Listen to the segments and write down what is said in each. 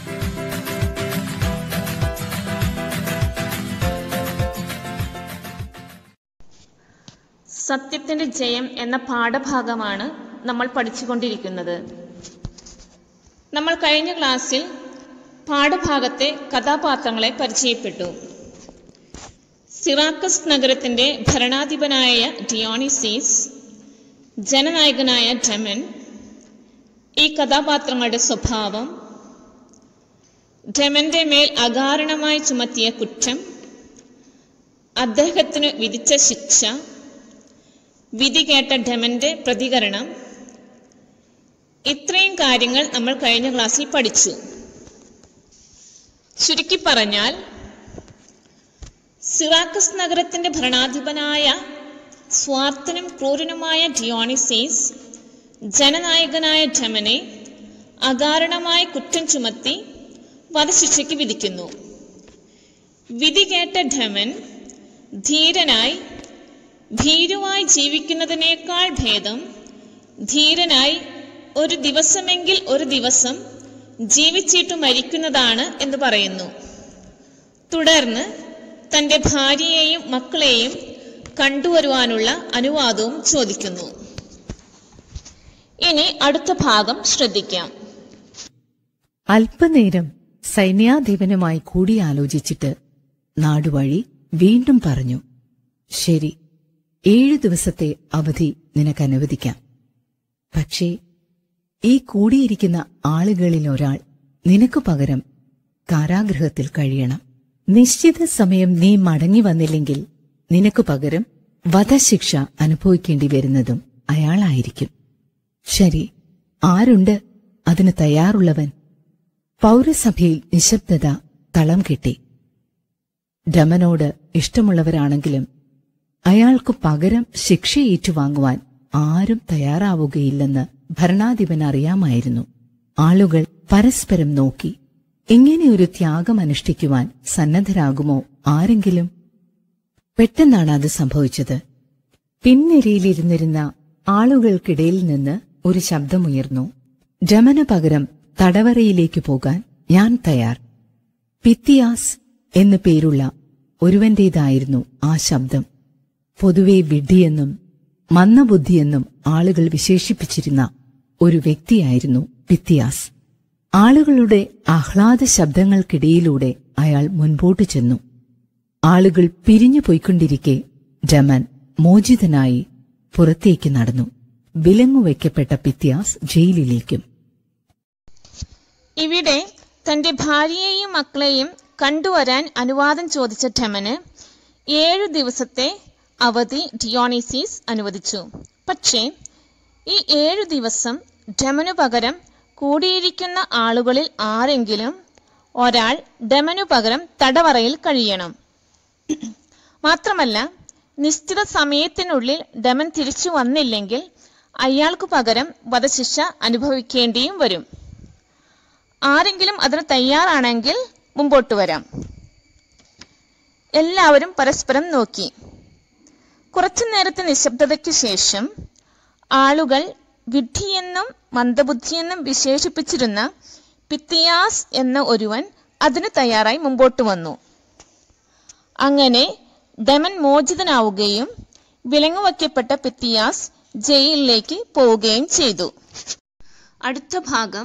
സത്യത്തിന്റെ ജയം എന്ന പാഠഭാഗമാണ് നമ്മൾ പഠിച്ചുകൊണ്ടിരിക്കുന്നത് നമ്മൾ കഴിഞ്ഞ ക്ലാസ്സിൽ പാഠഭാഗത്തെ കഥാപാത്രങ്ങളെ പരിചയപ്പെട്ടു സിറാക്കസ് നഗരത്തിന്റെ ഭരണാധിപനായ ഡിയോണിസീസ് ജനനായകനായ ഡെമൻ ഈ കഥാപാത്രങ്ങളുടെ സ്വഭാവം ഡെമന്റെ മേൽ അകാരണമായി ചുമത്തിയ കുറ്റം അദ്ദേഹത്തിന് വിധിച്ച ശിക്ഷ വിധി കേട്ട ഡെമന്റെ പ്രതികരണം ഇത്രയും കാര്യങ്ങൾ നമ്മൾ കഴിഞ്ഞ ക്ലാസ്സിൽ പഠിച്ചു ചുരുക്കി പറഞ്ഞാൽ സിറാക്കസ് നഗരത്തിന്റെ ഭരണാധിപനായ സ്വാർത്ഥനും ക്രൂരനുമായ ഡിയോണിസീസ് ജനനായകനായ ഡെമനെ അകാരണമായ കുറ്റം ചുമത്തി വധശിക്ഷയ്ക്ക് വിധിക്കുന്നു വിധി കേട്ട ഡെമൻ ധീരനായി ഭീരുവായി ജീവിക്കുന്നതിനേക്കാൾ ഭേദം ധീരനായി ഒരു ദിവസമെങ്കിൽ ഒരു ദിവസം ജീവിച്ചിട്ട് മരിക്കുന്നതാണ് എന്ന് പറയുന്നു തുടർന്ന് തന്റെ ഭാര്യയെയും മക്കളെയും കണ്ടുവരുവാനുള്ള അനുവാദവും ചോദിക്കുന്നു ഇനി അടുത്ത ഭാഗം ശ്രദ്ധിക്കാം അല്പനേരം സൈന്യാധിപനുമായി കൂടിയാലോചിച്ചിട്ട് നാടുവഴി വീണ്ടും പറഞ്ഞു ശരി ഏഴു ദിവസത്തെ അവധി നിനക്ക് അനുവദിക്കാം പക്ഷേ ഈ കൂടിയിരിക്കുന്ന ആളുകളിൽ ഒരാൾ നിനക്കു പകരം കാരാഗൃഹത്തിൽ കഴിയണം നിശ്ചിത സമയം നീ മടങ്ങി വന്നില്ലെങ്കിൽ നിനക്കു പകരം വധശിക്ഷ അനുഭവിക്കേണ്ടി വരുന്നതും അയാളായിരിക്കും ശരി ആരുണ്ട് അതിന് തയ്യാറുള്ളവൻ പൗരസഭയിൽ നിശബ്ദത തളം കെട്ടി ഡമനോട് ഇഷ്ടമുള്ളവരാണെങ്കിലും അയാൾക്കു പകരം ശിക്ഷ ഏറ്റുവാങ്ങുവാൻ ആരും തയ്യാറാവുകയില്ലെന്ന് ഭരണാധിപൻ അറിയാമായിരുന്നു ആളുകൾ പരസ്പരം നോക്കി ഇങ്ങനെയൊരു ത്യാഗം അനുഷ്ഠിക്കുവാൻ സന്നദ്ധരാകുമോ ആരെങ്കിലും പെട്ടെന്നാണ് അത് സംഭവിച്ചത് പിൻനിരയിലിരുന്നിരുന്ന ആളുകൾക്കിടയിൽ നിന്ന് ഒരു ശബ്ദമുയർന്നു ഡമന് പകരം തടവറയിലേക്ക് പോകാൻ ഞാൻ തയ്യാർ പിത്തിയാസ് എന്നു പേരുള്ള ഒരുവന്റേതായിരുന്നു ആ ശബ്ദം പൊതുവെ വിഡ്ഢിയെന്നും മന്ദബുദ്ധിയെന്നും ആളുകൾ വിശേഷിപ്പിച്ചിരുന്ന ഒരു വ്യക്തിയായിരുന്നു പിത്തിയാസ് ആളുകളുടെ ആഹ്ലാദ ശബ്ദങ്ങൾക്കിടയിലൂടെ അയാൾ മുൻപോട്ടു ചെന്നു ആളുകൾ പിരിഞ്ഞു പോയിക്കൊണ്ടിരിക്കെ ഡമൻ മോചിതനായി പുറത്തേക്ക് നടന്നു വിലങ്ങുവയ്ക്കപ്പെട്ട പിത്യാസ് ജയിലിലേക്കും ഇവിടെ തന്റെ ഭാര്യയെയും മക്കളെയും കണ്ടുവരാൻ അനുവാദം ചോദിച്ച ഡെമന് ഏഴു ദിവസത്തെ അവധി ഡിയോണിസീസ് അനുവദിച്ചു പക്ഷേ ഈ ഏഴു ദിവസം ഡെമനു പകരം കൂടിയിരിക്കുന്ന ആളുകളിൽ ആരെങ്കിലും ഒരാൾ ഡെമനു പകരം തടവറയിൽ കഴിയണം മാത്രമല്ല നിശ്ചിത സമയത്തിനുള്ളിൽ ഡെമൻ തിരിച്ചു വന്നില്ലെങ്കിൽ അയാൾക്കു പകരം വധശിക്ഷ അനുഭവിക്കേണ്ടിയും വരും ആരെങ്കിലും അതിന് തയ്യാറാണെങ്കിൽ മുമ്പോട്ട് വരാം എല്ലാവരും പരസ്പരം നോക്കി കുറച്ചു നേരത്തെ നിശബ്ദതയ്ക്ക് ശേഷം ആളുകൾ വിഡ്ഢിയെന്നും മന്ദബുദ്ധിയെന്നും വിശേഷിപ്പിച്ചിരുന്ന പിത്തിയാസ് എന്ന ഒരുവൻ അതിന് തയ്യാറായി മുമ്പോട്ട് വന്നു അങ്ങനെ ഡമൻ മോചിതനാവുകയും വിലങ്ങുവയ്ക്കപ്പെട്ട പിത്തിയാസ് ജയിലിലേക്ക് പോവുകയും ചെയ്തു അടുത്ത ഭാഗം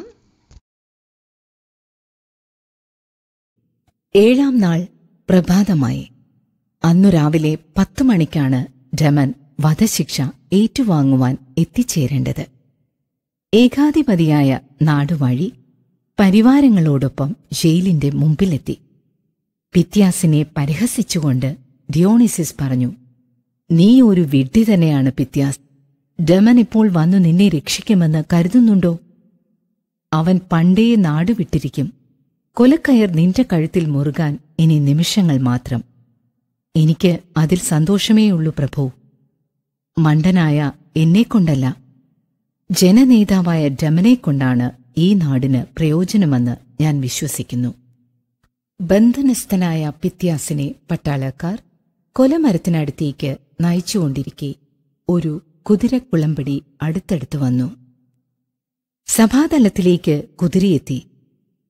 ഏഴാം നാൾ പ്രഭാതമായി അന്നു രാവിലെ പത്തു മണിക്കാണ് ഡമൻ വധശിക്ഷ ഏറ്റുവാങ്ങുവാൻ എത്തിച്ചേരേണ്ടത് ഏകാധിപതിയായ നാടുവഴി പരിവാരങ്ങളോടൊപ്പം ജയിലിന്റെ മുമ്പിലെത്തി പിത്യാസിനെ പരിഹസിച്ചുകൊണ്ട് ഡിയോണിസിസ് പറഞ്ഞു നീ ഒരു വിഡ്ഢി തന്നെയാണ് പിത്യാസ് ഡമൻ ഇപ്പോൾ വന്നു നിന്നെ രക്ഷിക്കുമെന്ന് കരുതുന്നുണ്ടോ അവൻ പണ്ടേ നാടുവിട്ടിരിക്കും കൊലക്കയർ നിന്റെ കഴുത്തിൽ മുറുകാൻ ഇനി നിമിഷങ്ങൾ മാത്രം എനിക്ക് അതിൽ സന്തോഷമേയുള്ളൂ പ്രഭു മണ്ടനായ എന്നെക്കൊണ്ടല്ല ജനനേതാവായ ഡമനെക്കൊണ്ടാണ് ഈ നാടിന് പ്രയോജനമെന്ന് ഞാൻ വിശ്വസിക്കുന്നു ബന്ധനസ്ഥനായ പിത്യാസിനെ പട്ടാളക്കാർ കൊലമരത്തിനടുത്തേക്ക് നയിച്ചുകൊണ്ടിരിക്കെ ഒരു കുതിരക്കുളമ്പടി അടുത്തടുത്ത് വന്നു സഭാതലത്തിലേക്ക് കുതിരയെത്തി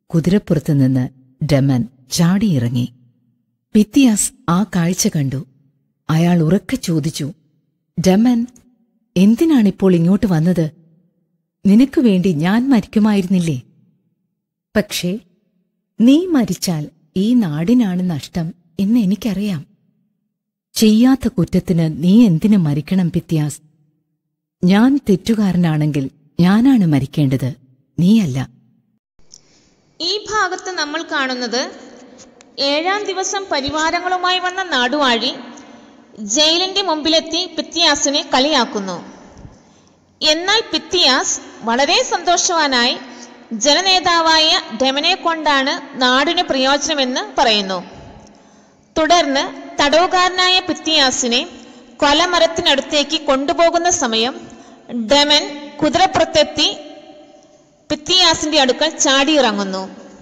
കുതിരപ്പുറത്തു നിന്ന് ഡമൻ ചാടിയിറങ്ങി പിത്തിയാസ് ആ കാഴ്ച കണ്ടു അയാൾ ഉറക്കെ ചോദിച്ചു ഡമൻ എന്തിനാണിപ്പോൾ ഇങ്ങോട്ട് വന്നത് നിനക്കു വേണ്ടി ഞാൻ മരിക്കുമായിരുന്നില്ലേ പക്ഷേ നീ മരിച്ചാൽ ഈ നാടിനാണ് നഷ്ടം എന്ന് എനിക്കറിയാം ചെയ്യാത്ത കുറ്റത്തിന് നീ എന്തിനു മരിക്കണം പിത്യാസ് ഞാൻ തെറ്റുകാരനാണെങ്കിൽ ഞാനാണ് മരിക്കേണ്ടത് നീയല്ല ഈ ഭാഗത്ത് നമ്മൾ കാണുന്നത് ഏഴാം ദിവസം പരിവാരങ്ങളുമായി വന്ന നാടുവാഴി ജയിലിന്റെ മുമ്പിലെത്തി പിത്തിയാസിനെ കളിയാക്കുന്നു എന്നാൽ പിത്തിയാസ് വളരെ സന്തോഷവാനായി ജനനേതാവായ ഡെമനെ കൊണ്ടാണ് നാടിന് പ്രയോജനമെന്ന് പറയുന്നു തുടർന്ന് തടവുകാരനായ പിത്തിയാസിനെ കൊലമരത്തിനടുത്തേക്ക് കൊണ്ടുപോകുന്ന സമയം ഡെമൻ കുതിരപ്പുറത്തെത്തി പിത്തിയാസിന്റെ അടുക്കൽ ചാടിയിറങ്ങുന്നു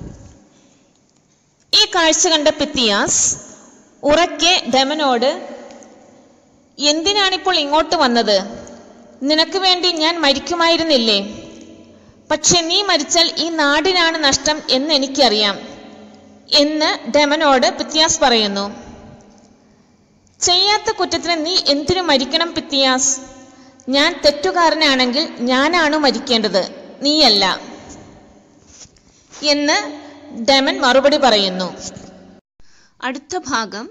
ഈ കാഴ്ച കണ്ട പിത്തിയാസ് ഉറക്കെ ഡെമനോട് എന്തിനാണിപ്പോൾ ഇങ്ങോട്ട് വന്നത് നിനക്ക് വേണ്ടി ഞാൻ മരിക്കുമായിരുന്നില്ലേ പക്ഷെ നീ മരിച്ചാൽ ഈ നാടിനാണ് നഷ്ടം എന്ന് എനിക്കറിയാം എന്ന് ഡെമനോട് പിത്തിയാസ് പറയുന്നു ചെയ്യാത്ത കുറ്റത്തിന് നീ എന്തിനു മരിക്കണം പിത്തിയാസ് ഞാൻ തെറ്റുകാരനാണെങ്കിൽ ഞാനാണ് മരിക്കേണ്ടത് നീയല്ല എന്ന് ഡെമൻ മറുപടി പറയുന്നു അടുത്ത ഭാഗം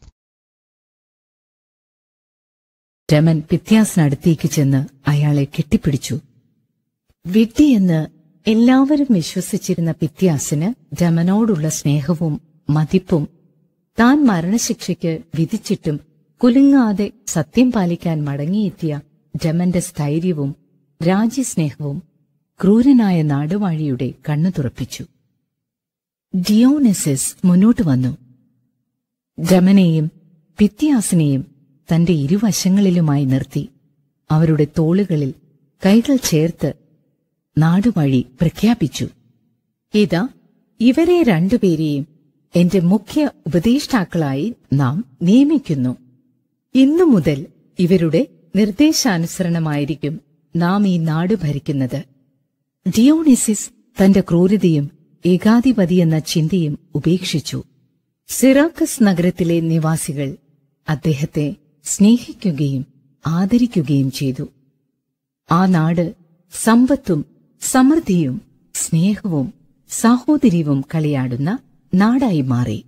രമൻ പിത്യാസിനടുത്തേക്ക് ചെന്ന് അയാളെ കെട്ടിപ്പിടിച്ചു വിഡ്ഢിയെന്ന് എല്ലാവരും വിശ്വസിച്ചിരുന്ന പിത്യാസിന് രമനോടുള്ള സ്നേഹവും മതിപ്പും താൻ മരണശിക്ഷയ്ക്ക് വിധിച്ചിട്ടും കുലുങ്ങാതെ സത്യം പാലിക്കാൻ മടങ്ങിയെത്തിയ രമന്റെ സ്ഥൈര്യവും രാജ്യസ്നേഹവും ക്രൂരനായ നാടുവാഴിയുടെ കണ്ണു തുറപ്പിച്ചു ഡിയോനെസിസ് മുന്നോട്ട് വന്നു രമനെയും പിത്യാസിനെയും തന്റെ ഇരുവശങ്ങളിലുമായി നിർത്തി അവരുടെ തോളുകളിൽ കൈകൾ ചേർത്ത് നാടുവഴി പ്രഖ്യാപിച്ചു ഇതാ ഇവരെ രണ്ടുപേരെയും എന്റെ മുഖ്യ ഉപദേഷ്ടാക്കളായി നാം നിയമിക്കുന്നു ഇന്നു മുതൽ ഇവരുടെ നിർദ്ദേശാനുസരണമായിരിക്കും നാം ഈ നാട് ഭരിക്കുന്നത് ഡിയോണിസിസ് തന്റെ ക്രൂരതയും ഏകാധിപതിയെന്ന ചിന്തയും ഉപേക്ഷിച്ചു സിറാക്കസ് നഗരത്തിലെ നിവാസികൾ അദ്ദേഹത്തെ സ്നേഹിക്കുകയും ആദരിക്കുകയും ചെയ്തു ആ നാട് സമ്പത്തും സമൃദ്ധിയും സ്നേഹവും സാഹോദര്യവും കളിയാടുന്ന നാടായി മാറി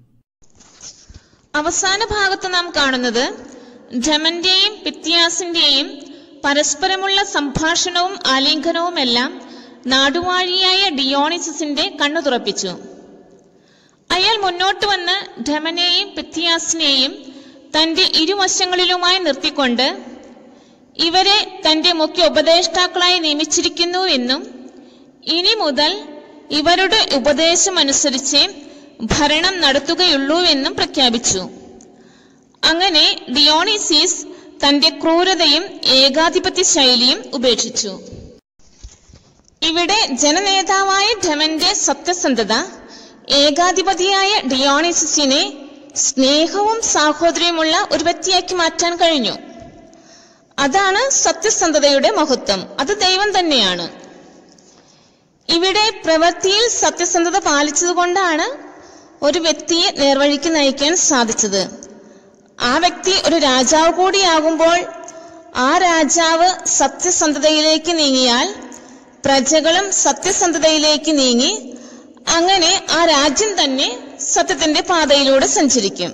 അവസാന ഭാഗത്ത് നാം കാണുന്നത് ജമന്റെയും പിത്യാസിന്റെയും പരസ്പരമുള്ള സംഭാഷണവും ആലിംഗനവുമെല്ലാം നാടുവാഴിയായ ഡിയോണിസിന്റെ കണ്ണു തുറപ്പിച്ചു അയാൾ മുന്നോട്ട് വന്ന് ധമനെയും പിത്യാസിനെയും തന്റെ ഇരുവശങ്ങളിലുമായി നിർത്തിക്കൊണ്ട് ഇവരെ തന്റെ മുഖ്യ ഉപദേഷ്ടാക്കളായി നിയമിച്ചിരിക്കുന്നുവെന്നും ഇനി മുതൽ ഇവരുടെ ഉപദേശമനുസരിച്ച് ഭരണം നടത്തുകയുള്ളൂവെന്നും പ്രഖ്യാപിച്ചു അങ്ങനെ ഡിയോണിസീസ് തന്റെ ക്രൂരതയും ഏകാധിപത്യ ശൈലിയും ഉപേക്ഷിച്ചു ഇവിടെ ജനനേതാവായ ധമന്റെ സത്യസന്ധത ഏകാധിപതിയായ ഡിയോണിസിനെ സ്നേഹവും സാഹോദര്യമുള്ള ഒരു വ്യക്തിയാക്കി മാറ്റാൻ കഴിഞ്ഞു അതാണ് സത്യസന്ധതയുടെ മഹത്വം അത് ദൈവം തന്നെയാണ് ഇവിടെ പ്രവൃത്തിയിൽ സത്യസന്ധത പാലിച്ചതുകൊണ്ടാണ് ഒരു വ്യക്തിയെ നേർവഴിക്ക് നയിക്കാൻ സാധിച്ചത് ആ വ്യക്തി ഒരു രാജാവ് കൂടിയാകുമ്പോൾ ആ രാജാവ് സത്യസന്ധതയിലേക്ക് നീങ്ങിയാൽ പ്രജകളും സത്യസന്ധതയിലേക്ക് നീങ്ങി അങ്ങനെ ആ രാജ്യം തന്നെ സത്യത്തിന്റെ പാതയിലൂടെ സഞ്ചരിക്കും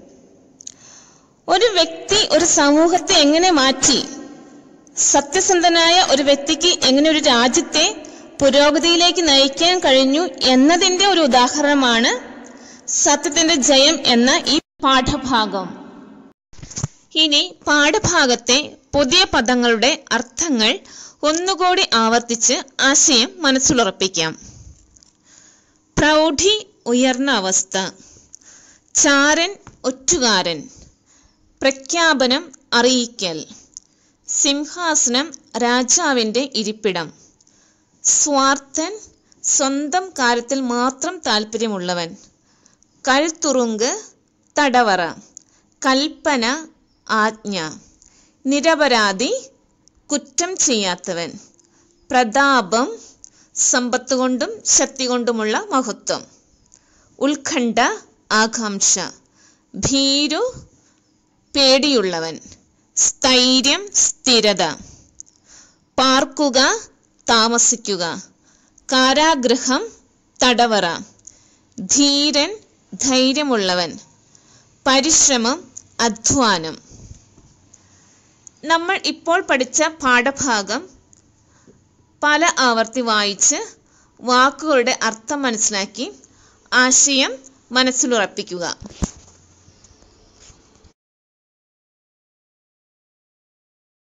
ഒരു വ്യക്തി ഒരു സമൂഹത്തെ എങ്ങനെ മാറ്റി സത്യസന്ധനായ ഒരു വ്യക്തിക്ക് എങ്ങനെ ഒരു രാജ്യത്തെ പുരോഗതിയിലേക്ക് നയിക്കാൻ കഴിഞ്ഞു എന്നതിന്റെ ഒരു ഉദാഹരണമാണ് സത്യത്തിന്റെ ജയം എന്ന ഈ പാഠഭാഗം ഇനി പാഠഭാഗത്തെ പുതിയ പദങ്ങളുടെ അർത്ഥങ്ങൾ ഒന്നുകൂടി ആവർത്തിച്ച് ആശയം മനസ്സിലുറപ്പിക്കാം പ്രൗഢി ഉയർന്ന അവസ്ഥ ചാരൻ ഒറ്റുകാരൻ പ്രഖ്യാപനം അറിയിക്കൽ സിംഹാസനം രാജാവിന്റെ ഇരിപ്പിടം സ്വാർത്ഥൻ സ്വന്തം കാര്യത്തിൽ മാത്രം താല്പര്യമുള്ളവൻ കഴുത്തുറുങ്ക് തടവറ കൽപ്പന ആജ്ഞ നിരപരാധി കുറ്റം ചെയ്യാത്തവൻ പ്രതാപം സമ്പത്ത് കൊണ്ടും ശക്തി കൊണ്ടുമുള്ള മഹത്വം ഉത്കണ്ഠ ആകാംക്ഷ ഭീരു പേടിയുള്ളവൻ സ്ഥൈര്യം സ്ഥിരത പാർക്കുക താമസിക്കുക കാരാഗൃഹം തടവറ ധീരൻ ധൈര്യമുള്ളവൻ പരിശ്രമം അധ്വാനം നമ്മൾ ഇപ്പോൾ പഠിച്ച പാഠഭാഗം പല ആവർത്തി വായിച്ച് വാക്കുകളുടെ അർത്ഥം മനസ്സിലാക്കി ആശയം മനസ്സിലുറപ്പിക്കുക